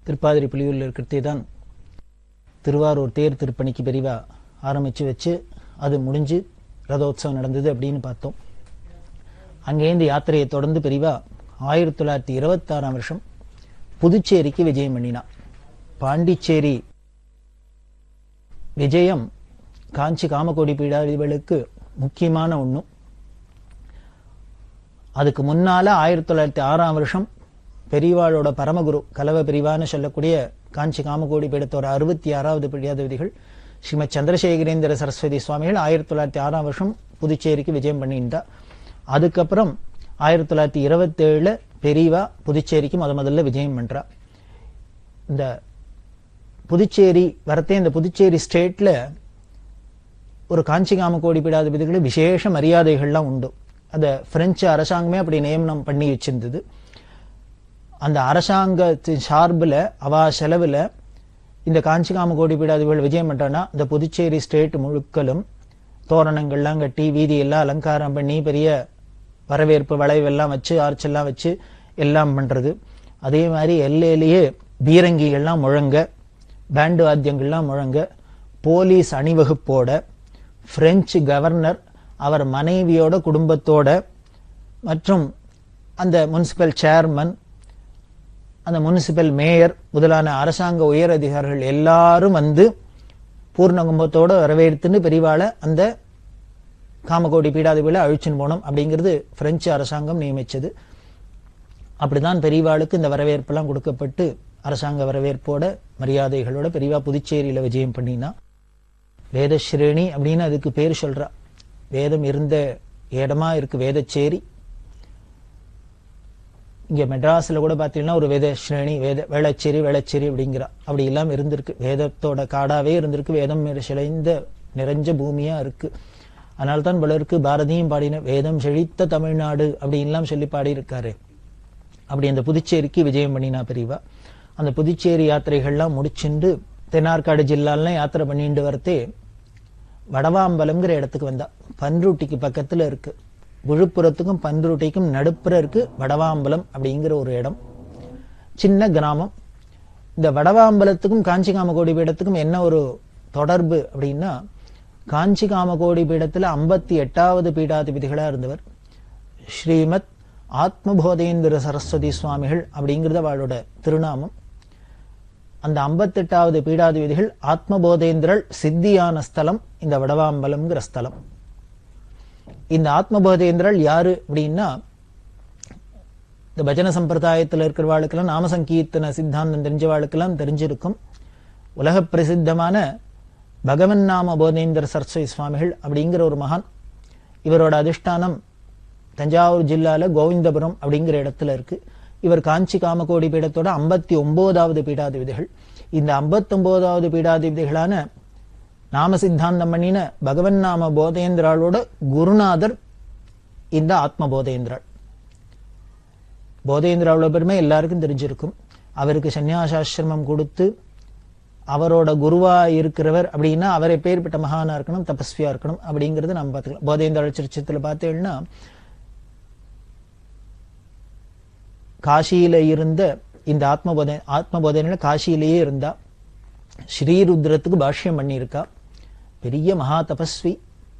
திருப்பாதிரி புலியூரில் இருக்கிறதே தான் திருவாரூர் தேர் திருப்பணிக்கு பெரிவா ஆரம்பித்து வச்சு அது முடிஞ்சு ரதோத்சவம் நடந்தது அப்படின்னு பார்த்தோம் அங்கேருந்து யாத்திரையை தொடர்ந்து பெரிவா ஆயிரத்தி தொள்ளாயிரத்தி இருபத்தாறாம் வருஷம் புதுச்சேரிக்கு விஜயம் பண்ணினா பாண்டிச்சேரி விஜயம் காஞ்சி காமகோடி பீடாதிபதிகளுக்கு முக்கியமான ஒண்ணு அதுக்கு முன்னால ஆயிரத்தி தொள்ளாயிரத்தி ஆறாம் வருஷம் பெரியவாளோட பரமகுரு கலவ பெரிவான்னு சொல்லக்கூடிய காஞ்சி காமகோடி பீடத்தோட அறுபத்தி ஆறாவது பீடாதிபதிகள் ஸ்ரீமத் சந்திரசேகரேந்திர சரஸ்வதி சுவாமிகள் ஆயிரத்தி தொள்ளாயிரத்தி ஆறாம் வருஷம் புதுச்சேரிக்கு விஜயம் பண்ணியிருந்தா அதுக்கப்புறம் ஆயிரத்தி தொள்ளாயிரத்தி இருபத்தி ஏழுல பெரியவா புதுச்சேரிக்கு முத முதல்ல விஜயம் பண்றா இந்த புதுச்சேரி வரத்தே இந்த புதுச்சேரி ஸ்டேட்ல ஒரு காஞ்சி காமகோடி பீடாதிபதிகளுக்கு விசேஷ மரியாதைகள்லாம் உண்டு அந்த பிரெஞ்சு அரசாங்கமே அப்படி நியமனம் பண்ணி வச்சிருந்தது அந்த அரசாங்கத்தின் சார்புல அவா செலவுல இந்த காஞ்சி காமகோடி பீடாதிபதிகள் விஜயம் பண்றான்னா இந்த புதுச்சேரி ஸ்டேட் முழுக்கலும் தோரணங்கள்லாம் கட்டி வீதி எல்லாம் அலங்காரம் பண்ணி பெரிய வரவேற்பு வளைவெல்லாம் வச்சு ஆர்ச்செல்லாம் வச்சு எல்லாம் பண்றது அதே மாதிரி எல்லையிலேயே பீரங்கிகள்லாம் முழங்க பேண்டு வாத்தியங்கள்லாம் முழங்க போலீஸ் அணிவகுப்போட பிரெஞ்சு கவர்னர் அவர் மனைவியோட குடும்பத்தோட மற்றும் அந்த முனிசிபல் சேர்மன் அந்த முனிசிபல் மேயர் முதலான அரசாங்க உயர் அதிகாரிகள் எல்லாரும் வந்து பூர்ண கும்பத்தோட வரவேற்றுன்னு பெரிவாளை அந்த காமகோடி பீடாதிபதியில அழிச்சுன்னு போனோம் அப்படிங்கிறது பிரெஞ்சு அரசாங்கம் நியமிச்சது அப்படிதான் பெரியவாளுக்கு இந்த வரவேற்பெல்லாம் கொடுக்கப்பட்டு அரசாங்க வரவேற்போட மரியாதைகளோட பெரியவா புதுச்சேரியில விஜயம் பண்ணினா வேதஸ்ரேணி அப்படின்னு அதுக்கு பேர் சொல்றா வேதம் இருந்த இடமா இருக்கு வேதச்சேரி இங்க மெட்ராஸ்ல கூட பாத்தீங்கன்னா ஒரு வேத ஸ்ரேணி வேத வேளச்சேரி வேளச்சேரி அப்படிங்கிறா அப்படி எல்லாம் இருந்திருக்கு வேதத்தோட காடாவே இருந்திருக்கு வேதம் சிலைந்த நிறைஞ்ச பூமியா இருக்கு அதனால தான் பலருக்கு பாரதியும் பாடின வேதம் செழித்த தமிழ்நாடு அப்படின்லாம் சொல்லி பாடியிருக்காரு அப்படி அந்த புதுச்சேரிக்கு விஜயம் பண்ணினா பெரியவா அந்த புதுச்சேரி யாத்திரைகள்லாம் முடிச்சுண்டு தென்னார்காடு ஜில்லாலாம் யாத்திரை பண்ணிட்டு வரத்தே வடவாம்பலம்ங்கிற இடத்துக்கு வந்தா பன்ருட்டிக்கு பக்கத்துல இருக்கு விழுப்புரத்துக்கும் பன்ருட்டிக்கும் நடுப்புற இருக்கு வடவாம்பலம் அப்படிங்கிற ஒரு இடம் சின்ன கிராமம் இந்த வடவாம்பலத்துக்கும் காஞ்சி காமகோடி பீடத்துக்கும் என்ன ஒரு தொடர்பு அப்படின்னா காஞ்சி காமகோடி பீடத்துல ஐம்பத்தி எட்டாவது பீடாதிபதிகளா இருந்தவர் ஸ்ரீமத் ஆத்மபோதேந்திர சரஸ்வதி சுவாமிகள் அப்படிங்கிறது அவளோட திருநாமம் அந்த ஐம்பத்தெட்டாவது பீடாதிபதிகள் ஆத்மபோதேந்திரல் சித்தியான ஸ்தலம் இந்த வடவாம்பலம்ங்கிற ஸ்தலம் இந்த ஆத்மபோதேந்திரல் யாரு அப்படின்னா இந்த பஜன சம்பிரதாயத்தில் இருக்கிறவாளுக்கெல்லாம் நாம சங்கீர்த்தன சித்தாந்தம் தெரிஞ்சவாளுக்கெல்லாம் தெரிஞ்சிருக்கும் உலக பிரசித்தமான பகவன் நாம போதேந்திர சரஸ்வதி சுவாமிகள் அப்படிங்கிற ஒரு மகான் இவரோட அதிஷ்டானம் தஞ்சாவூர் ஜில்லால கோவிந்தபுரம் அப்படிங்கிற இடத்துல இருக்கு இவர் காஞ்சி காமகோடி பீடத்தோட ஐம்பத்தி ஒன்பதாவது பீடாதிபதிகள் இந்த ஐம்பத்தி ஒன்பதாவது பீடாதிபதிகளான நாம சித்தாந்தம் பண்ணின பகவன் நாம போதேந்திராளோட குருநாதர் இந்த ஆத்ம போதேந்திராள் போதேந்திராவோட பெருமை எல்லாருக்கும் தெரிஞ்சிருக்கும் அவருக்கு சன்னியாசாசிரமம் கொடுத்து அவரோட குருவா இருக்கிறவர் அப்படின்னா அவரை பேர்பட்ட மகானா இருக்கணும் தபஸ்வியா இருக்கணும் அப்படிங்கறது நம்ம பார்த்துக்கலாம் போதேந்திர சரித்திரத்துல பார்த்தீங்கன்னா காசியில இருந்த இந்த ஆத்மபோத ஆத்மபோதனையில காசியிலேயே இருந்தா ஸ்ரீருத்ரத்துக்கு பாஷ்யம் பண்ணியிருக்கா பெரிய மகா தபஸ்வி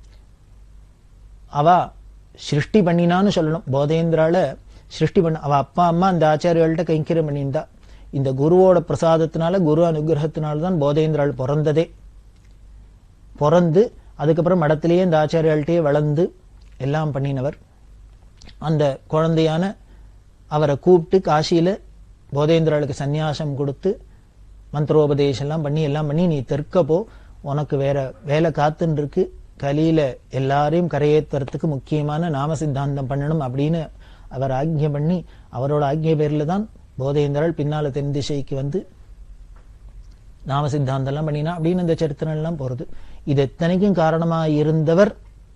அவ சிருஷ்டி பண்ணினான்னு சொல்லணும் போதேந்திரால சிருஷ்டி பண்ண அவ அப்பா அம்மா அந்த ஆச்சாரியர்கள்ட்ட கைங்கரியம் பண்ணியிருந்தா இந்த குருவோட பிரசாதத்தினால குரு அனுகிரகத்தினால தான் போதேந்திராள் பிறந்ததே பிறந்து அதுக்கப்புறம் மடத்திலேயே இந்த ஆச்சாரியாள்கிட்டயே வளர்ந்து எல்லாம் பண்ணினவர் அந்த குழந்தையான அவரை கூப்பிட்டு காசியில போதேந்திராளுக்கு சந்நியாசம் கொடுத்து மந்திரோபதேசம் எல்லாம் பண்ணி எல்லாம் பண்ணி நீ தெற்க போ உனக்கு வேற வேலை காத்துன்னு இருக்கு கலியில எல்லாரையும் கரையேற்றுறதுக்கு முக்கியமான நாம சித்தாந்தம் பண்ணணும் அப்படின்னு அவர் ஆக்ஞை பண்ணி அவரோட ஆக்ஞை பேர்ல தான் போதேந்திராள் பின்னால தென் திசைக்கு வந்து நாம சித்தாந்தம் எல்லாம் பண்ணினா அப்படின்னு இந்த சரித்திரம் எல்லாம் போறது இது எத்தனைக்கும் காரணமா இருந்தவர்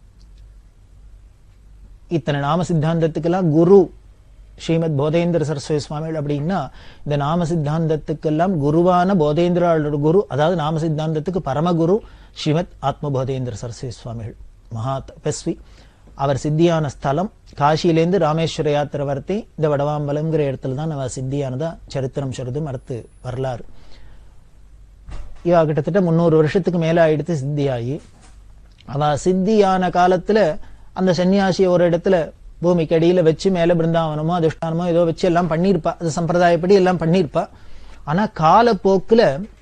இத்தனை நாம சித்தாந்தத்துக்கெல்லாம் குரு ஸ்ரீமத் போதேந்திர சரஸ்வதி சுவாமிகள் அப்படின்னா இந்த நாம சித்தாந்தத்துக்கெல்லாம் குருவான போதேந்திராளோட குரு அதாவது நாம சித்தாந்தத்துக்கு பரமகுரு ஸ்ரீமத் ஆத்ம போதேந்திர சரஸ்வதி சுவாமிகள் மகா தபஸ்வி அவர் சித்தியான ஸ்தலம் காசியிலேருந்து ராமேஸ்வர யாத்திரை வரத்தி இந்த வடவாம்பலம்ங்கிற இடத்துல தான் அவ சித்தியானதா சரித்திரம் சொல்றது மறுத்து வரலாறு இவா கிட்டத்தட்ட முந்நூறு வருஷத்துக்கு மேல ஆயிடுத்து சித்தியாகி அவ சித்தியான காலத்துல அந்த சன்னியாசியை ஒரு இடத்துல பூமிக்கு அடியில வச்சு மேல பிருந்தாவனமோ அதிஷ்டானமோ ஏதோ வச்சு எல்லாம் பண்ணியிருப்பா அது சம்பிரதாயப்படி எல்லாம் பண்ணியிருப்பா ஆனா காலப்போக்குல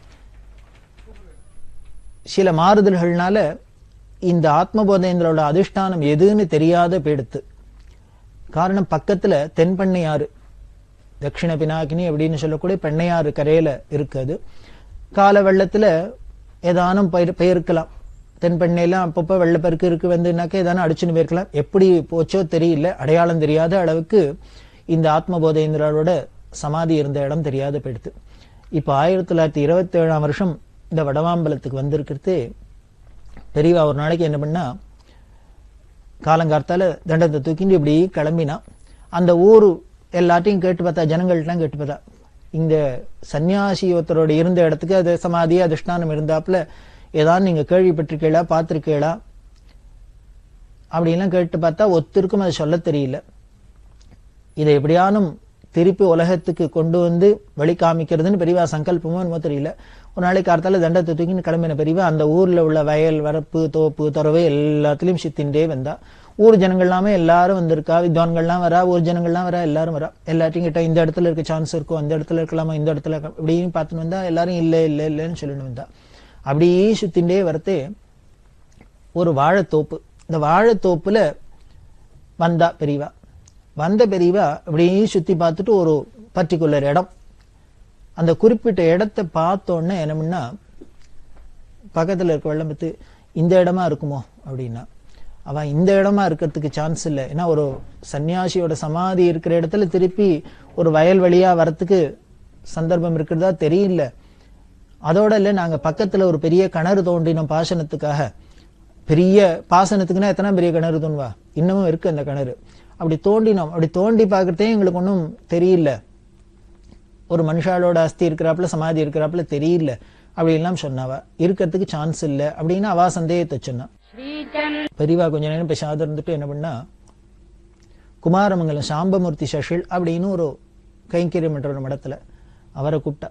சில மாறுதல்கள்னால இந்த ஆத்மபோதேந்திரோட அதிஷ்டானம் எதுன்னு தெரியாத போயிடுத்து காரணம் பக்கத்துல தென்பண்ணையாறு தட்சிண பினாக்கினி அப்படின்னு சொல்லக்கூடிய பெண்ணையாறு கரையில இருக்குது கால வெள்ளத்துல ஏதானும் பயிர் பெயர்க்கலாம் தென்பெண்ணையில அப்பப்போ வெள்ளப்பெருக்கு இருக்கு வந்துனாக்க ஏதானும் அடிச்சுன்னு போயிருக்கலாம் எப்படி போச்சோ தெரியல அடையாளம் தெரியாத அளவுக்கு இந்த ஆத்மபோதேந்திரோட சமாதி இருந்த இடம் தெரியாத போயிடுது இப்ப ஆயிரத்தி தொள்ளாயிரத்தி இருபத்தி ஏழாம் வருஷம் இந்த வடவாம்பலத்துக்கு வந்திருக்கிறது பெரியவா ஒரு நாளைக்கு என்ன பண்ணா காலங்கார்த்தால தண்டத்தை தூக்கிட்டு இப்படி கிளம்பினா அந்த ஊரு எல்லாத்தையும் கேட்டு பார்த்தா ஜனங்கள்ட்டலாம் கேட்டு பார்த்தா இந்த சன்னியாசி ஒருத்தரோட இருந்த இடத்துக்கு அது சமாதி அதிஷ்டானம் இருந்தாப்புல ஏதாவது நீங்க கேள்விப்பட்டிருக்கீளா பார்த்திருக்கீளா அப்படின்லாம் கேட்டு பார்த்தா ஒத்திருக்கும் அதை சொல்ல தெரியல இதை எப்படியானும் திருப்பி உலகத்துக்கு கொண்டு வந்து வழி காமிக்கிறதுன்னு பெரியவா சங்கல்பமோ என்னமோ தெரியல ஒரு நாளைக்கு காலத்தால தண்டத்தை தூக்கின்னு கிளம்பின பெரியவா அந்த ஊர்ல உள்ள வயல் வரப்பு தோப்பு துறவு எல்லாத்துலயும் சித்தின்டே வந்தா ஊர் ஜனங்கள் எல்லாமே எல்லாரும் வந்திருக்கா வித்வான்கள்லாம் வரா ஊர் ஜனங்கள்லாம் வரா எல்லாரும் வரா எல்லாத்தையும் கிட்ட இந்த இடத்துல இருக்க சான்ஸ் இருக்கும் அந்த இடத்துல இருக்கலாமா இந்த இடத்துல இருக்க- இப்படின்னு பார்த்துன்னு வந்தா எல்லாரும் இல்ல இல்ல இல்லைன்னு சொல்லிட்டு வந்தா அப்படியே சுத்தின்டே வரத்தே ஒரு வாழைத்தோப்பு இந்த வாழைத்தோப்புல வந்தா பெரியவா வந்த பெரியவா அப்படியே சுத்தி பார்த்துட்டு ஒரு பர்டிகுலர் இடம் அந்த குறிப்பிட்ட இடத்தை பார்த்தோன்னே என்ன பண்ணா பக்கத்துல இருக்க வெள்ளம் பத்து இந்த இடமா இருக்குமோ அப்படின்னா அவன் இந்த இடமா இருக்கிறதுக்கு சான்ஸ் இல்லை ஏன்னா ஒரு சன்னியாசியோட சமாதி இருக்கிற இடத்துல திருப்பி ஒரு வயல் வழியா வரத்துக்கு சந்தர்ப்பம் இருக்கிறதா தெரியல அதோட இல்ல நாங்க பக்கத்துல ஒரு பெரிய கிணறு தோண்டினோம் பாசனத்துக்காக பெரிய பாசனத்துக்குன்னா எத்தனை பெரிய கிணறு தோணுவா இன்னமும் இருக்கு அந்த கிணறு அப்படி தோண்டினோம் அப்படி தோண்டி பார்க்கறதே எங்களுக்கு ஒன்றும் தெரியல ஒரு மனுஷாலோட அஸ்தி இருக்கிறாப்புல சமாதி இருக்கிறாப்புல தெரியல அப்படி எல்லாம் சொன்னாவா இருக்கிறதுக்கு சான்ஸ் இல்லை அப்படின்னு அவா சந்தேகத்தை சொன்னா பெரியவா கொஞ்ச நேரம் பேசாத இருந்துட்டு என்ன பண்ணா குமாரமங்கலம் சாம்பமூர்த்தி சஷில் அப்படின்னு ஒரு கைங்கரியம் என்ற ஒரு மடத்துல அவரை கூப்பிட்டா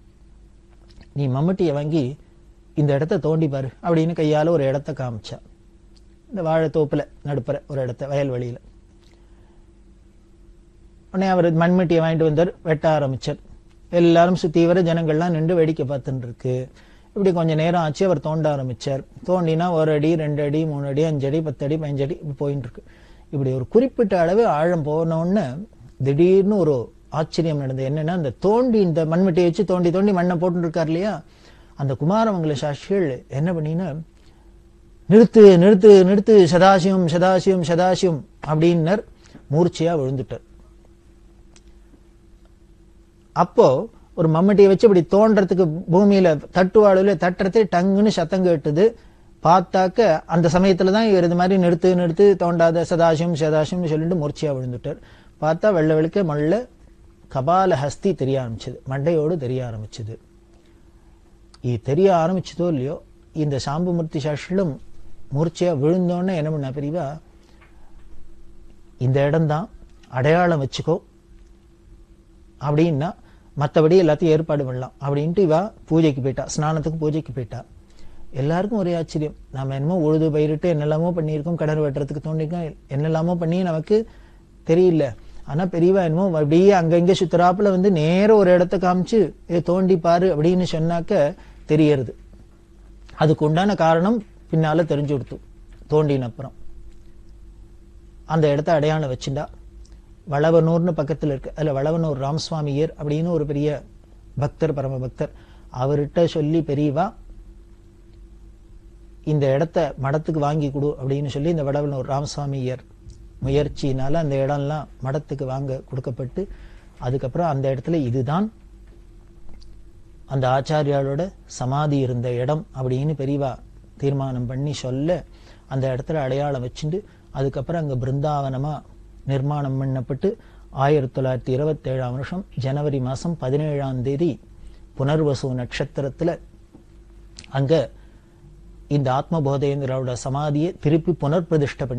நீ மம்மட்டியை வாங்கி இந்த இடத்த தோண்டி பாரு அப்படின்னு கையால ஒரு இடத்த காமிச்சா இந்த வாழைத்தோப்புல நடுப்புற ஒரு இடத்த வயல்வெளியில உடனே அவர் மண்மட்டியை வாங்கிட்டு வந்தார் வெட்ட ஆரம்பிச்சார் எல்லாரும் சுத்தி வர ஜனங்கள்லாம் நின்று வேடிக்கை பார்த்துட்டு இருக்கு இப்படி கொஞ்ச நேரம் ஆச்சு அவர் தோண்ட ஆரம்பிச்சார் தோண்டினா ஒரு அடி ரெண்டு அடி மூணு அடி அஞ்சு அடி பத்து அடி பதினஞ்சு அடி இப்படி போயிட்டு இருக்கு இப்படி ஒரு குறிப்பிட்ட அளவு ஆழம் போன உடனே திடீர்னு ஒரு ஆச்சரியம் நடந்தது என்னன்னா அந்த தோண்டி இந்த மண்வெட்டியை வச்சு தோண்டி தோண்டி மண்ணை போட்டு இருக்கார் இல்லையா அந்த குமாரமங்கல சாட்சிகள் என்ன பண்ணினா நிறுத்து நிறுத்து நிறுத்து சதாசிவம் சதாசிவம் சதாசிவம் அப்படின்னர் மூர்ச்சையா விழுந்துட்டார் அப்போ ஒரு மம்மட்டியை வச்சு இப்படி தோன்றதுக்கு பூமியில தட்டுவாளுல தட்டுறது டங்குன்னு சத்தம் கேட்டுது பார்த்தாக்க அந்த சமயத்துல தான் இவர் இது மாதிரி நிறுத்து நிறுத்து தோண்டாத சதாசிவம் சதாசிவம் சொல்லிட்டு மூர்ச்சையா விழுந்துட்டார் பார்த்தா வெள்ளை வெளுக்க மல்ல கபால ஹஸ்தி தெரிய ஆரம்பிச்சது மண்டையோடு தெரிய ஆரம்பிச்சது இது தெரிய ஆரம்பிச்சதோ இல்லையோ இந்த சாம்புமூர்த்தி சாஸ்திரம் மூர்ச்சையா விழுந்தோன்னே என்ன பண்ண பிரிவா இந்த இடம்தான் அடையாளம் வச்சுக்கோ அப்படின்னா மற்றபடி எல்லாத்தையும் ஏற்பாடு பண்ணலாம் அப்படின்ட்டு இவா பூஜைக்கு போயிட்டா ஸ்நானத்துக்கு பூஜைக்கு போயிட்டா எல்லாருக்கும் ஒரே ஆச்சரியம் நாம என்னமோ உழுது பயிரிட்டு என்னெல்லாமோ பண்ணியிருக்கோம் கிணறு வெட்டுறதுக்கு தோண்டிருக்கோம் என்னெல்லாமோ பண்ணி நமக்கு தெரியல ஆனா பெரியவா என்னமோ அப்படியே அங்கங்க சுத்துறாப்புல வந்து நேர ஒரு இடத்த காமிச்சு ஏ தோண்டி பாரு அப்படின்னு சொன்னாக்க தெரியறது அதுக்கு உண்டான காரணம் பின்னால தெரிஞ்சு கொடுத்து தோண்டின அப்புறம் அந்த இடத்த அடையாளம் வச்சுண்டா வளவனூர்னு பக்கத்துல இருக்கு அதுல வளவனூர் ராமசுவாமியர் அப்படின்னு ஒரு பெரிய பக்தர் பரம பக்தர் அவர்கிட்ட சொல்லி பெரியவா இந்த இடத்த மடத்துக்கு வாங்கி கொடு அப்படின்னு சொல்லி இந்த வடவனூர் ராமசுவாமியர் முயற்சியினால அந்த இடம்லாம் மடத்துக்கு வாங்க கொடுக்கப்பட்டு அதுக்கப்புறம் அந்த இடத்துல இதுதான் அந்த ஆச்சாரியாளோட சமாதி இருந்த இடம் அப்படின்னு பெரியவா தீர்மானம் பண்ணி சொல்ல அந்த இடத்துல அடையாளம் வச்சுட்டு அதுக்கப்புறம் அங்க பிருந்தாவனமா நிர்மாணம் பண்ணப்பட்டு ஆயிரத்தி தொள்ளாயிரத்தி இருபத்தி ஏழாம் வருஷம் ஜனவரி மாசம் பதினேழாம் தேதி புனர்வசு நட்சத்திரத்துல அங்க இந்த ஆத்மபோதேந்திராவோட சமாதியை திருப்பி புனர்பிரதிஷ்டை பண்ணினா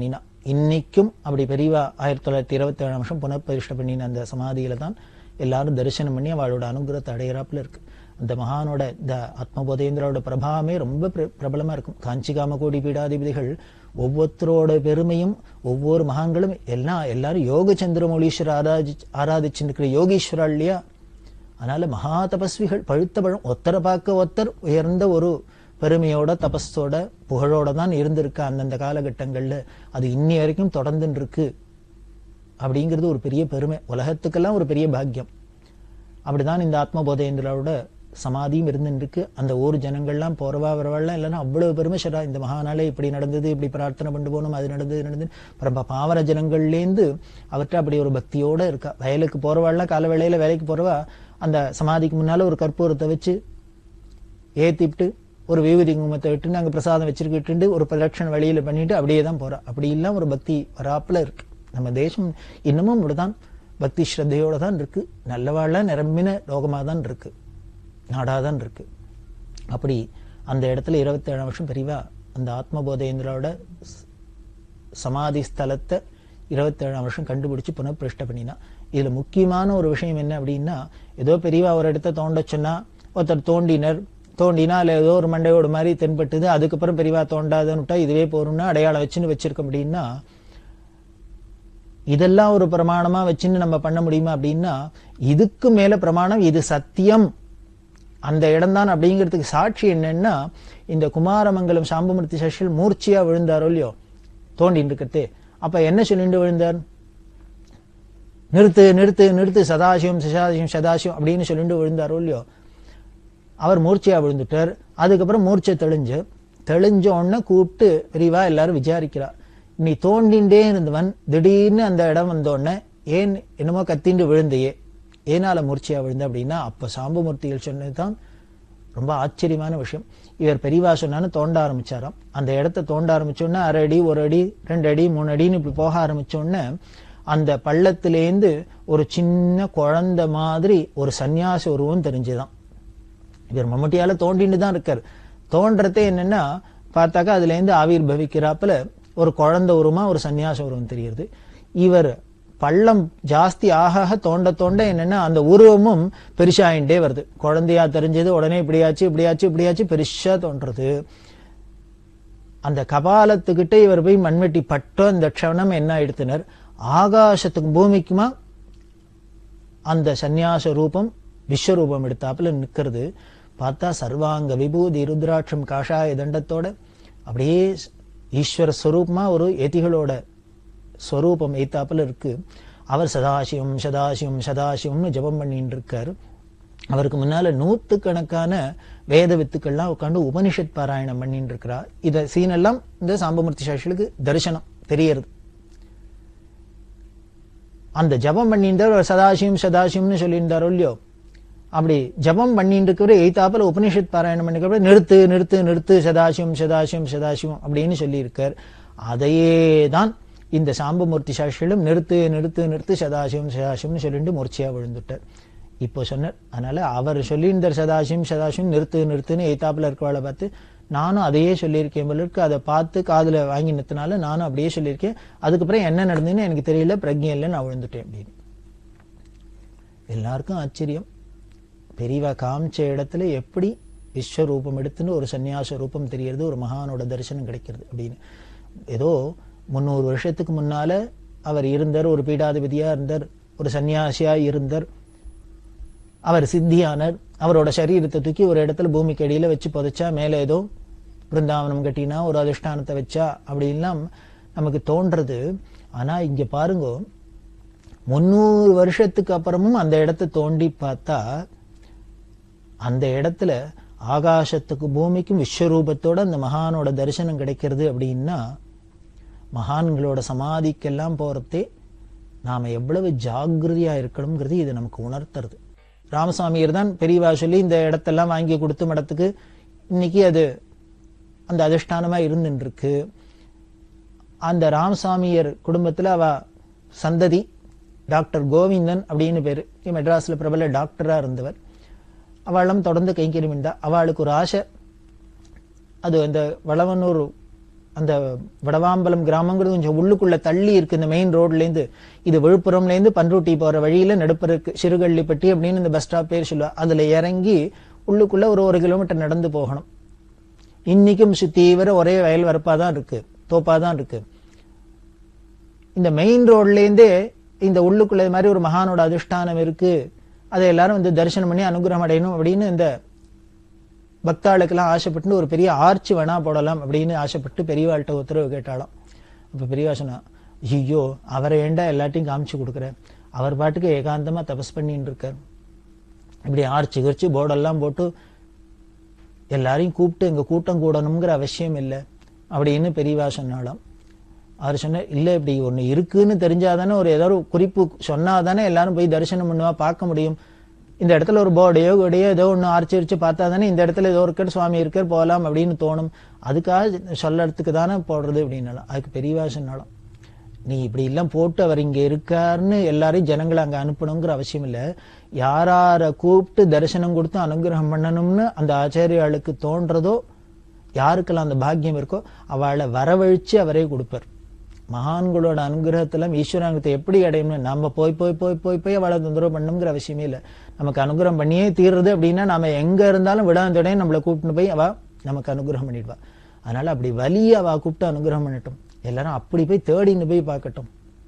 இன்னைக்கும் அப்படி பெரியவா ஆயிரத்தி தொள்ளாயிரத்தி இருபத்தி ஏழாம் வருஷம் புனப்பிரதிஷ்டை பண்ணின அந்த சமாதியில தான் எல்லாரும் தரிசனம் பண்ணி அவளோட அனுகிரகத்தை அடையிறாப்புல இருக்கு அந்த மகானோட இந்த ஆத்மபோதேந்திரோட பிரபாவமே ரொம்ப பிர- பிரபலமா இருக்கும் காஞ்சி காமகோடி பீடாதிபதிகள் ஒவ்வொருத்தரோட பெருமையும் ஒவ்வொரு மகான்களும் எல்லாம் எல்லாரும் யோக சந்திரமௌலீஸ்வரர் ஆராதி ஆராதிச்சுட்டு இருக்கிற யோகீஸ்வரா இல்லையா அதனால மகா தபஸ்விகள் பழுத்த பழம் ஒத்தரை பார்க்க ஒத்தர் உயர்ந்த ஒரு பெருமையோட தபஸோட புகழோட தான் இருந்திருக்கு அந்தந்த காலகட்டங்கள்ல அது இன்னி வரைக்கும் தொடர்ந்துன்னு இருக்கு அப்படிங்கிறது ஒரு பெரிய பெருமை உலகத்துக்கெல்லாம் ஒரு பெரிய பாக்கியம் அப்படிதான் இந்த ஆத்மபோதேந்திரோட சமாதியும் இருந்துருக்கு அந்த ஊர் ஜனங்கள்லாம் போறவா வரவாள்லாம் இல்லைன்னா அவ்வளவு பெருமைஷரா இந்த மகானாலே இப்படி நடந்தது இப்படி பிரார்த்தனை பண்ணி போனோம் அது நடந்தது இது நடந்தது பரம்ப பாவர ஜனங்கள்லேருந்து அவர்கிட்ட அப்படி ஒரு பக்தியோட இருக்கா வயலுக்கு போறவாள்லாம் கால வேளையில வேலைக்கு போறவா அந்த சமாதிக்கு முன்னால ஒரு கற்பூரத்தை வச்சு ஏத்திட்டு ஒரு விபூதி குங்குமத்தை விட்டு அங்க பிரசாதம் வச்சிருக்கிட்டு ஒரு பிரதட்சணை வழியில பண்ணிட்டு அப்படியே தான் போறா அப்படி எல்லாம் ஒரு பக்தி வராப்புல இருக்கு நம்ம தேசம் இன்னமும் இப்படிதான் பக்தி ஸ்ரத்தையோட தான் இருக்கு நல்லவாழ்ல நிரம்பின லோகமா தான் இருக்கு நாடாதான் இருக்கு அப்படி அந்த இடத்துல இருபத்தி ஏழாம் வருஷம் பெரியவா அந்த ஆத்மபோதேந்திரோட ஸ்- சமாதி ஸ்தலத்தை இருபத்தி ஏழாம் வருஷம் கண்டுபிடிச்சு புனப்பிரஷ்ட பண்ணினா இதுல முக்கியமான ஒரு விஷயம் என்ன அப்படின்னா ஏதோ பெரியவா ஒரு இடத்த தோண்ட சொன்னா ஒருத்தர் தோண்டினர் தோண்டினா அதுல ஏதோ ஒரு மண்டையோடு மாதிரி தென்பட்டுது அதுக்கப்புறம் பெரியவா தோண்டாதன்னுட்டா இதுவே போறோம்னா அடையாளம் வச்சுன்னு வச்சிருக்க அப்படின்னா இதெல்லாம் ஒரு பிரமாணமா வச்சுன்னு நம்ம பண்ண முடியுமா அப்படின்னா இதுக்கு மேல பிரமாணம் இது சத்தியம் அந்த இடம்தான் அப்படிங்கிறதுக்கு சாட்சி என்னன்னா இந்த குமாரமங்கலம் சாம்பமூர்த்தி சஷில் மூர்ச்சியா விழுந்தாரோ இல்லையோ தோண்டின்னு இருக்கிறது அப்ப என்ன சொல்லிட்டு விழுந்தார் நிறுத்து நிறுத்து நிறுத்து சதாசிவம் சதாசிவம் சதாசிவம் அப்படின்னு சொல்லிட்டு விழுந்தாரோ இல்லையோ அவர் மூர்ச்சையா விழுந்துட்டார் அதுக்கப்புறம் மூர்ச்சை தெளிஞ்சு தெளிஞ்ச உடனே கூப்பிட்டு விரிவா எல்லாரும் விசாரிக்கிறா நீ தோண்டிண்டே இருந்தவன் திடீர்னு அந்த இடம் வந்த உடனே ஏன் என்னமோ கத்திண்டு விழுந்தையே ஏனால மூர்ச்சையா விழுந்த அப்படின்னா அப்ப சாம்பமூர்த்திகள் சொன்னதுதான் ரொம்ப ஆச்சரியமான விஷயம் இவர் பெரியவா சொன்னான்னு தோண்ட ஆரம்பிச்சாராம் அந்த இடத்த தோண்ட ஆரம்பிச்ச உடனே அரை அடி ஒரு அடி ரெண்டு அடி மூணு அடின்னு இப்படி போக ஆரம்பிச்ச உடனே அந்த பள்ளத்திலேந்து ஒரு சின்ன குழந்தை மாதிரி ஒரு சன்னியாசி உருவம் தெரிஞ்சுதான் இவர் மம்முட்டியால தோண்டிட்டு தான் இருக்கார் தோன்றதே என்னன்னா பார்த்தாக்கா அதுல இருந்து ஆவிர் பவிக்கிறாப்புல ஒரு குழந்தை உருவமா ஒரு சன்னியாச உருவம் தெரியுது இவர் பள்ளம் ஜாஸ்தி ஆக ஆக தோண்ட தோண்ட என்னன்னா அந்த உருவமும் பெருசாயிண்டே வருது குழந்தையா தெரிஞ்சது உடனே இப்படியாச்சு இப்படியாச்சு இப்படியாச்சு பெருசா தோன்றது அந்த கபாலத்துக்கிட்ட இவர் போய் மண்வெட்டி பட்டோ அந்த க்ஷணம் என்ன ஆயிடுத்தினர் ஆகாசத்துக்கு பூமிக்குமா அந்த சந்நியாச ரூபம் விஸ்வரூபம் எடுத்தாப்புல நிக்கிறது பார்த்தா சர்வாங்க விபூதி ருத்ராட்சம் காஷாய தண்டத்தோட அப்படியே ஈஸ்வர ஸ்வரூபமா ஒரு எதிகளோட ஸ்வரூபம் எய்த்தாப்புல இருக்கு அவர் சதாசிவம் சதாசிவம் சதாசிவம்னு ஜெபம் பண்ணிட்டு இருக்காரு அவருக்கு முன்னால நூத்துக்கணக்கான வேத வித்துக்கள்லாம் உட்காந்து உபனிஷத் பாராயணம் பண்ணிட்டு இருக்கிறா இத சீனெல்லாம் இந்த சாம்பமூர்த்தி சாஸ்திரிகளுக்கு தரிசனம் தெரியறது அந்த ஜபம் பண்ணியிருந்தார் சதாசிவம் சதாசிவம்னு சொல்லியிருந்தாரோ இல்லையோ அப்படி ஜபம் பண்ணிட்டு இருக்கிற எய்தாப்புல உபனிஷத் பாராயணம் பண்ணிக்கிற நிறுத்து நிறுத்து நிறுத்து சதாசிவம் சதாசிவம் சதாசிவம் அப்படின்னு சொல்லியிருக்கார் அதையே தான் இந்த சாம்பமூர்த்தி சாஸ்திரிகளும் நிறுத்து நிறுத்து நிறுத்து சதாசிவம் சதாசிவம்னு சொல்லிட்டு மூர்ச்சியா விழுந்துட்டார் இப்போ சொன்னார் அதனால அவர் சொல்லியிருந்தார் சதாசிவம் சதாசிவம் நிறுத்து நிறுத்துன்னு எய்தாப்புல இருக்கிறவளை பார்த்து நானும் அதையே சொல்லியிருக்கேன் போல இருக்கு அதை பார்த்து காதுல வாங்கி நிறுத்தினால நானும் அப்படியே சொல்லியிருக்கேன் அதுக்கப்புறம் என்ன நடந்ததுன்னு எனக்கு தெரியல பிரக்ஞை இல்லை நான் விழுந்துட்டேன் அப்படின்னு எல்லாருக்கும் ஆச்சரியம் பெரியவா காமிச்ச இடத்துல எப்படி விஸ்வரூபம் எடுத்துன்னு ஒரு சன்னியாச ரூபம் தெரியறது ஒரு மகானோட தரிசனம் கிடைக்கிறது அப்படின்னு ஏதோ முந்நூறு வருஷத்துக்கு முன்னால அவர் இருந்தார் ஒரு பீடாதிபதியா இருந்தார் ஒரு சன்னியாசியா இருந்தார் அவர் சித்தியானர் அவரோட சரீரத்தை தூக்கி ஒரு இடத்துல பூமிக்கு அடியில வச்சு புதைச்சா மேல ஏதோ பிருந்தாவனம் கட்டினா ஒரு அதிஷ்டானத்தை வச்சா அப்படின்லாம் நமக்கு தோன்றது ஆனா இங்க பாருங்க முன்னூறு வருஷத்துக்கு அப்புறமும் அந்த இடத்தை தோண்டி பார்த்தா அந்த இடத்துல ஆகாசத்துக்கு பூமிக்கும் விஸ்வரூபத்தோட அந்த மகானோட தரிசனம் கிடைக்கிறது அப்படின்னா மகான்களோட சமாதிக்கெல்லாம் போறதே நாம எவ்வளவு ஜாகிரதையா இருக்கணுங்கிறது இது நமக்கு உணர்த்துறது ராமசாமியர் தான் பெரியவா சொல்லி இந்த இடத்தெல்லாம் வாங்கி கொடுத்து மடத்துக்கு இன்னைக்கு அது அந்த அதிஷ்டானமா இருந்துட்டு இருக்கு அந்த ராமசாமியர் குடும்பத்துல அவ சந்ததி டாக்டர் கோவிந்தன் அப்படின்னு பேரு மெட்ராஸ்ல பிரபல டாக்டரா இருந்தவர் அவளும் தொடர்ந்து கைங்கரியம் இருந்தா அவளுக்கு ஒரு ஆசை அது அந்த வளவனூர் அந்த வடவாம்பலம் கிராமங்கிறது கொஞ்சம் உள்ளுக்குள்ள தள்ளி இருக்கு இந்த மெயின் ரோட்ல இருந்து இது விழுப்புரம்ல இருந்து பன்ருட்டி போற வழியில நடுப்பருக்கு சிறுகள்ளிப்பட்டி அப்படின்னு இந்த பஸ் ஸ்டாப் பேர் சொல்லுவா அதுல இறங்கி உள்ளுக்குள்ள ஒரு ஒரு கிலோமீட்டர் நடந்து போகணும் இன்னைக்கும் சுத்தி வர ஒரே வயல் வரப்பா தான் இருக்கு தோப்பா தான் இருக்கு இந்த மெயின் ரோட்லேருந்தே இந்த உள்ளுக்குள்ள இது மாதிரி ஒரு மகானோட அதிஷ்டானம் இருக்கு அதை எல்லாரும் வந்து தரிசனம் பண்ணி அனுகிரகம் அடையணும் அப்படின்னு இந்த பக்தாளுக்கெல்லாம் ஆசைப்பட்டு ஒரு பெரிய ஆர்ச் வேணா போடலாம் அப்படின்னு ஆசைப்பட்டு பெரியவாள்கிட்ட உத்தரவு கேட்டாலாம் அப்ப பெரியவா சொன்னா ஐயோ அவரை ஏண்டா எல்லாத்தையும் காமிச்சு கொடுக்குற அவர் பாட்டுக்கு ஏகாந்தமா தபஸ் பண்ணிட்டு இருக்கார் இப்படி ஆர்ச்சி கிரிச்சு போர்டெல்லாம் போட்டு எல்லாரையும் கூப்பிட்டு இங்க கூட்டம் கூடணுங்கிற அவசியம் இல்லை அப்படின்னு பெரியவா சொன்னாலாம் அவர் சொன்ன இல்ல இப்படி ஒண்ணு இருக்குன்னு தெரிஞ்சாதானே ஒரு ஏதோ ஒரு குறிப்பு சொன்னாதானே எல்லாரும் போய் தரிசனம் பண்ணுவா பார்க்க முடியும் இந்த இடத்துல ஒரு போர்டையோ கொடையோ ஏதோ ஒண்ணு ஆர்ச்சரிச்சு பார்த்தா தானே இந்த இடத்துல ஏதோ இருக்கார் சுவாமி இருக்கார் போகலாம் அப்படின்னு தோணும் அதுக்காக சொல்லறதுக்கு தானே போடுறது அப்படின்னாலும் அதுக்கு பெரியவா சொன்னாலும் நீ இப்படி எல்லாம் போட்டு அவர் இங்க இருக்காருன்னு எல்லாரையும் ஜனங்களை அங்க அனுப்பணுங்கிற அவசியம் இல்ல யாரார கூப்பிட்டு தரிசனம் கொடுத்து அனுகிரகம் பண்ணணும்னு அந்த ஆச்சாரியாளுக்கு தோன்றதோ யாருக்கெல்லாம் அந்த பாக்கியம் இருக்கோ அவளை வரவழிச்சு அவரே கொடுப்பார் மகான்களோட அனுகிரகத்துல ஈஸ்வராங்கத்தை எப்படி அடையணும்னு நம்ம போய் போய் போய் போய் போய் அவளை தொந்தரவு பண்ணணுங்கிற அவசியமே இல்லை நமக்கு அனுகிரகம் பண்ணியே தீர்றது அப்படின்னா நாம எங்க இருந்தாலும் விடாந்தோடனே நம்மளை கூப்பிட்டு போய் அவ நமக்கு அனுகிரகம் பண்ணிடுவா அதனால அப்படி வலிய அவ கூப்பிட்டு அனுகிரகம் பண்ணட்டும் எல்லாரும் அப்படி போய் தேடின்னு போய் பார்க்கட்டும்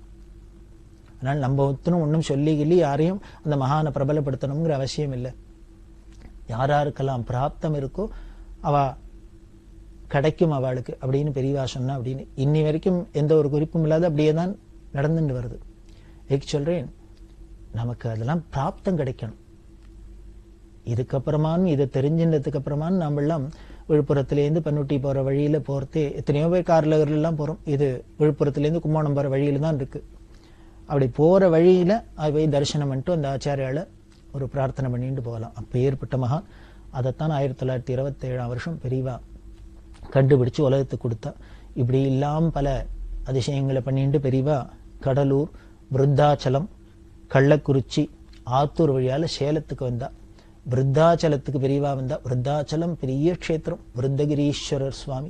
அதனால நம்ம ஒத்தனும் ஒன்றும் சொல்லி கிள்ளி யாரையும் அந்த மகானை பிரபலப்படுத்தணுங்கிற அவசியம் இல்லை யார் யாருக்கெல்லாம் பிராப்தம் இருக்கோ அவ கிடைக்கும் அவளுக்கு அப்படின்னு பெரியவா சொன்னா அப்படின்னு இன்னி வரைக்கும் எந்த ஒரு குறிப்பும் இல்லாத அப்படியே தான் நடந்துட்டு வருது எதுக்கு சொல்றேன் நமக்கு அதெல்லாம் பிராப்தம் கிடைக்கணும் இதுக்கப்புறமான்னு இதை தெரிஞ்சின்றதுக்கு அப்புறமான்னு நம்ம எல்லாம் விழுப்புரத்துலேருந்து பன்னுட்டி போற வழியில போறதே எத்தனையோ பேர் கார்ல எல்லாம் போறோம் இது விழுப்புரத்துலேருந்து கும்போணம் போற வழியில தான் இருக்கு அப்படி போற வழியில அது போய் தரிசனம் பண்ணிட்டு அந்த ஆச்சாரியால ஒரு பிரார்த்தனை பண்ணிட்டு போகலாம் அப்ப ஏற்பட்ட மகான் அதைத்தான் ஆயிரத்தி தொள்ளாயிரத்தி இருபத்தி ஏழாம் வருஷம் பெரியவா கண்டுபிடிச்சு உலகத்துக்கு கொடுத்தா இப்படி இல்லாம பல அதிசயங்களை பண்ணிட்டு பெரியவா கடலூர் விருத்தாச்சலம் கள்ளக்குறிச்சி ஆத்தூர் வழியால சேலத்துக்கு வந்தா விருத்தாச்சலத்துக்கு பெரியவா வந்தா விருத்தாச்சலம் பெரிய க்ஷேத்திரம் விருத்தகிரீஸ்வரர் சுவாமி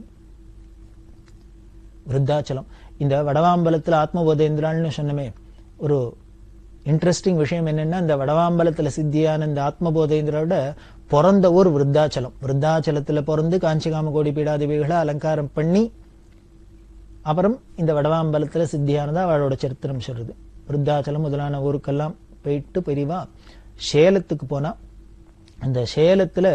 விருத்தாச்சலம் இந்த வடவாம்பலத்துல ஆத்மபோதேந்திரான்னு சொன்னமே ஒரு இன்ட்ரெஸ்டிங் விஷயம் என்னன்னா இந்த வடவாம்பலத்துல சித்தியான இந்த ஆத்மபோதேந்திரோட பிறந்த ஊர் விருத்தாச்சலம் விருத்தாச்சலத்துல பிறந்து காஞ்சிகாம கோடி பீடாதிபிகளை அலங்காரம் பண்ணி அப்புறம் இந்த வடவாம்பலத்துல சித்தியானதா அவளோட சரித்திரம் சொல்றது விருத்தாச்சலம் முதலான ஊருக்கெல்லாம் போயிட்டு பெரியவா சேலத்துக்கு போனா அந்த சேலத்துல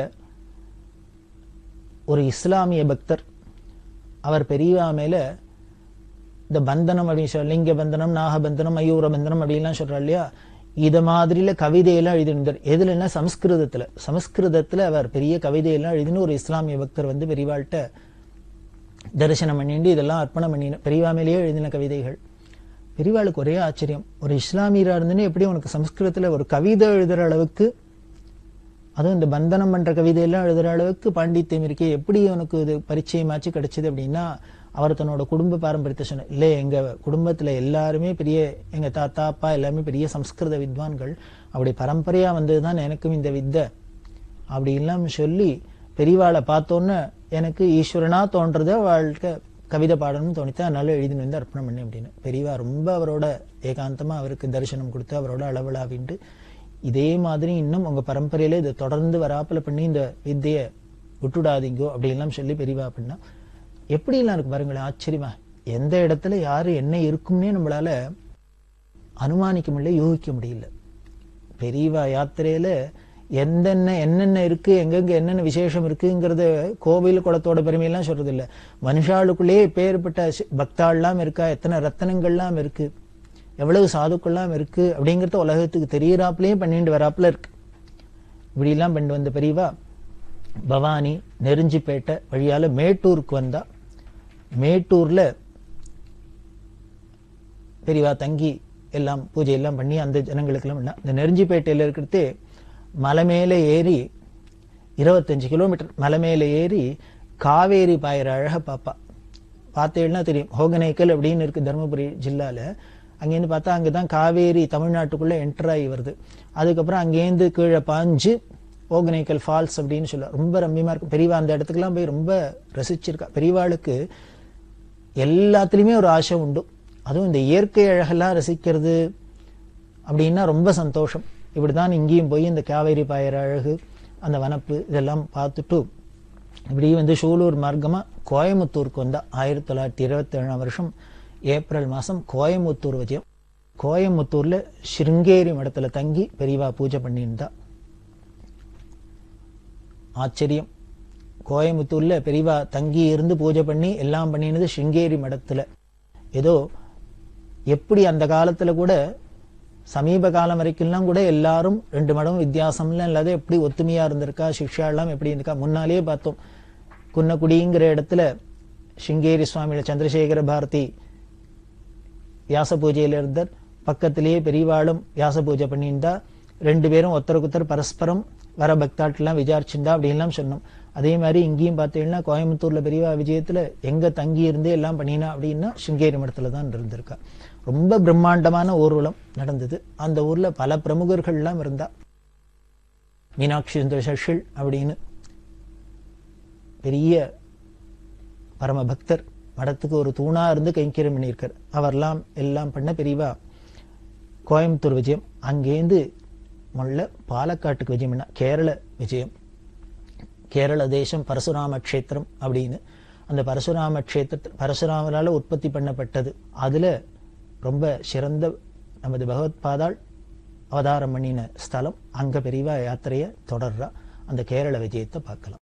ஒரு இஸ்லாமிய பக்தர் அவர் பெரியவா மேல இந்த பந்தனம் அப்படின்னு சொல்ல லிங்க பந்தனம் நாகபந்தனம் மயூர பந்தனம் அப்படின்லாம் சொல்றா இல்லையா இத மாதிரில கவிதையெல்லாம் எழுதியிருந்தார் எதுலன்னா சமஸ்கிருதத்துல சமஸ்கிருதத்துல அவர் பெரிய கவிதையெல்லாம் எழுதினு ஒரு இஸ்லாமிய பக்தர் வந்து பெரியவாள்கிட்ட தரிசனம் பண்ணிட்டு இதெல்லாம் அர்ப்பணம் பண்ணின பெரியவா மேலேயே எழுதின கவிதைகள் பெரியவாளுக்கு ஒரே ஆச்சரியம் ஒரு இஸ்லாமியரா இருந்துன்னு எப்படி உனக்கு சமஸ்கிருதத்துல ஒரு கவிதை எழுதுற அளவுக்கு அதுவும் இந்த பந்தனம் பண்ற கவிதையெல்லாம் எழுதுற அளவுக்கு பாண்டித்யம் இருக்கே எப்படி உனக்கு இது பரிச்சயமாச்சு கிடைச்சது அப்படின்னா அவர் தன்னோட குடும்ப பாரம்பரியத்தை சொன்ன இல்லை எங்க குடும்பத்துல எல்லாருமே பெரிய எங்க தாத்தா அப்பா எல்லாமே பெரிய சம்ஸ்கிருத வித்வான்கள் அப்படி பரம்பரையா வந்ததுதான் எனக்கும் இந்த வித்தை அப்படி இல்லாம சொல்லி பெரியவாளை பார்த்தோன்னு எனக்கு ஈஸ்வரனா தோன்றது அவளுக்கு கவிதை பாடணும்னு தோணித்து அதனால எழுதினு வந்து அர்ப்பணம் பண்ணி அப்படின்னு பெரியவா ரொம்ப அவரோட ஏகாந்தமா அவருக்கு தரிசனம் கொடுத்து அவரோட அளவலாவின்ட்டு இதே மாதிரி இன்னும் உங்க பரம்பரையில இதை தொடர்ந்து வராப்புல பண்ணி இந்த வித்தையை விட்டுடாதீங்கோ அப்படின்லாம் சொல்லி பெரியவா பண்ணா எப்படிலாம் இருக்கு பாருங்களேன் ஆச்சரியமா எந்த இடத்துல யாரு என்ன இருக்கும்னே நம்மளால அனுமானிக்க முடியல யோகிக்க முடியல பெரியவா யாத்திரையில எந்தென்ன என்னென்ன இருக்கு எங்கெங்க என்னென்ன விசேஷம் இருக்குங்கிறத கோவில் குளத்தோட பெருமையெல்லாம் சொல்றது இல்ல மனுஷாளுக்குள்ளேயே இப்பேற்பட்ட பக்தாள்லாம் இருக்கா எத்தனை ரத்தனங்கள்லாம் இருக்கு எவ்வளவு சாதுக்கள்லாம் இருக்கு அப்படிங்கறத உலகத்துக்கு தெரியறாப்புலயே பண்ணிட்டு வராப்புல இருக்கு இப்படி எல்லாம் பண்ணிட்டு வந்த பெரியவா பவானி நெருஞ்சிப்பேட்டை வழியால மேட்டூருக்கு வந்தா மேட்டூர்ல பெரியவா தங்கி எல்லாம் பூஜை எல்லாம் பண்ணி அந்த ஜனங்களுக்கு எல்லாம் பண்ணா இந்த நெருஞ்சிப்பேட்டையில இருக்கிறது மலை மேல ஏறி இருபத்தஞ்சு கிலோமீட்டர் மலை மேல ஏறி காவேரி பாயிற அழக பாப்பா பார்த்தேன்னா தெரியும் ஹோகனேக்கல் அப்படின்னு இருக்கு தருமபுரி ஜில்லால அங்கேருந்து பார்த்தா அங்கதான் காவேரி தமிழ்நாட்டுக்குள்ள என்டர் ஆகி வருது அதுக்கப்புறம் அங்கேருந்து கீழே பாஞ்சு ஓகனேக்கல் ஃபால்ஸ் அப்படின்னு சொல்ல ரொம்ப ரம்மியமா இருக்கும் பெரியவா அந்த இடத்துக்குலாம் போய் ரொம்ப ரசிச்சிருக்கா பெரியவாளுக்கு எல்லாத்துலேயுமே ஒரு ஆசை உண்டு அதுவும் இந்த இயற்கை அழகெல்லாம் ரசிக்கிறது அப்படின்னா ரொம்ப சந்தோஷம் இப்படிதான் இங்கேயும் போய் இந்த காவேரி பாயிற அழகு அந்த வனப்பு இதெல்லாம் பார்த்துட்டு இப்படி வந்து சூலூர் மார்க்கமா கோயமுத்தூருக்கு வந்தா ஆயிரத்தி தொள்ளாயிரத்தி இருபத்தி ஏழாம் வருஷம் ஏப்ரல் மாசம் கோயமுத்தூர் விஜயம் கோயமுத்தூர்ல சிருங்கேரி மடத்துல தங்கி பெரியவா பூஜை பண்ணியிருந்தா ஆச்சரியம் கோயமுத்தூர்ல பெரியவா தங்கி இருந்து பூஜை பண்ணி எல்லாம் பண்ணினது சிருங்கேரி மடத்துல ஏதோ எப்படி அந்த காலத்துல கூட சமீப காலம் வரைக்கும்லாம் கூட எல்லாரும் ரெண்டு மடம் வித்தியாசம்லாம் இல்லாத எப்படி ஒத்துமையா இருந்திருக்கா சிக்ஷா எல்லாம் எப்படி இருந்திருக்கா முன்னாலேயே பார்த்தோம் குன்னக்குடிங்கிற இடத்துல சிங்கேரி சுவாமியில சந்திரசேகர பாரதி வியாச பூஜையில இருந்தார் பக்கத்திலேயே பெரியவாளும் வியாச பூஜை பண்ணியிருந்தா ரெண்டு பேரும் ஒருத்தருக்குத்தர் பரஸ்பரம் வர பக்தாட்டெல்லாம் விசாரிச்சிருந்தா அப்படின்லாம் சொன்னோம் அதே மாதிரி இங்கேயும் பார்த்தீங்கன்னா கோயம்புத்தூர்ல பெரியவா விஜயத்துல எங்க தங்கி இருந்தே எல்லாம் பண்ணினா அப்படின்னா சிங்கேரி மடத்துல தான் இருந்திருக்கா ரொம்ப பிரம்மாண்டமான ஊர்வலம் நடந்தது அந்த ஊர்ல பல பிரமுகர்கள் எல்லாம் இருந்தா மீனாட்சி சுந்தர சஷில் அப்படின்னு பெரிய பரம பக்தர் மடத்துக்கு ஒரு தூணா இருந்து கைங்கரியம் பண்ணியிருக்கார் அவர்லாம் எல்லாம் பண்ண பெரியவா கோயம்புத்தூர் விஜயம் அங்கேருந்து முதல்ல பாலக்காட்டுக்கு விஜயம் என்ன கேரள விஜயம் கேரள தேசம் பரசுராம க்ஷேத்திரம் அப்படின்னு அந்த பரசுராம க்ஷேத்திர பரசுராமரால உற்பத்தி பண்ணப்பட்டது அதுல ரொம்ப சிறந்த நமது பகவத் பாதாள் அவதாரம் பண்ணின ஸ்தலம் அங்க பெரியவா யாத்திரையை தொடர்றா அந்த கேரள விஜயத்தை பார்க்கலாம்